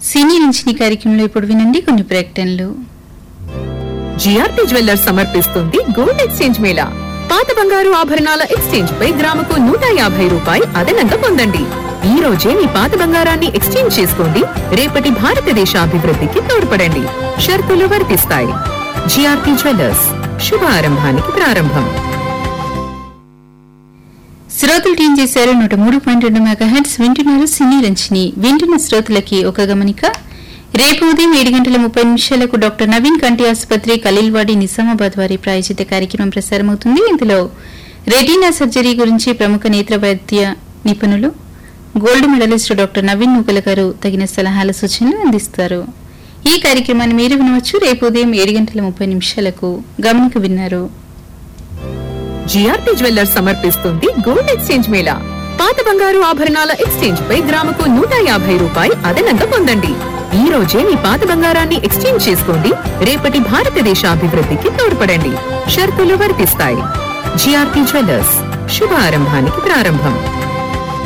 సినీ నుంచి కార్యక్రమంలో ఇప్పుడు వినండి కొన్ని ప్రకటనలు జిఆర్టీ జ్యువెల్లర్స్ సమర్పిస్తుంది గోల్డ్ ఎక్స్చేంజ్ మేళా పాత బంగారు ఆభరణాల ఎక్స్చేంజ్ పై గ్రాముకు నూట యాభై రూపాయి అదనంగా పొందండి ఈ రోజే మీ పాత బంగారాన్ని ఎక్స్చేంజ్ చేసుకోండి రేపటి భారతదేశ అభివృద్ధికి తోడ్పడండి షరతులు వర్తిస్తాయి జిఆర్టీ జ్యువెల్లర్స్ శుభారంభానికి ప్రారంభం శ్రోతలు టీం చేశారు నూట మూడు పాయింట్ రెండు మెగా హెడ్స్ వింటున్నారు సినీ రంచిని వింటున్న శ్రోతలకి ఒక గమనిక రేపు ఉదయం ఏడు గంటల ముప్పై నిమిషాలకు డాక్టర్ నవీన్ కంటి ఆసుపత్రి ఖలీల్వాడి నిజామాబాద్ వారి ప్రాయోజిత కార్యక్రమం ప్రసారమవుతుంది ఇందులో రెటీనా సర్జరీ గురించి ప్రముఖ నేత్ర వైద్య నిపుణులు gold medalist doctor Naveen Nukala garu తగిన సలహాల సూచనలు అందిస్తారు ఈ కార్యక్రమాన్ని మీరు వినవచ్చు రేపు ఉదయం ఏడు గంటల ముప్పై నిమిషాలకు గమనిక విన్నారు జిఆర్టీ జ్యువెల్లర్స్ సమర్పిస్తుంది గోల్డ్ ఎక్స్చేంజ్ మేళా పాత బంగారు ఆభరణాల ఎక్స్చేంజ్ పై గ్రాముకు నూట యాభై రూపాయి అదనంగా పొందండి ఈ రోజే మీ పాత బంగారాన్ని ఎక్స్చేంజ్ చేసుకోండి రేపటి భారతదేశ అభివృద్ధికి తోడ్పడండి షరతులు వర్తిస్తాయి జిఆర్టీ జ్యువెల్లర్స్ శుభారంభానికి ప్రారంభం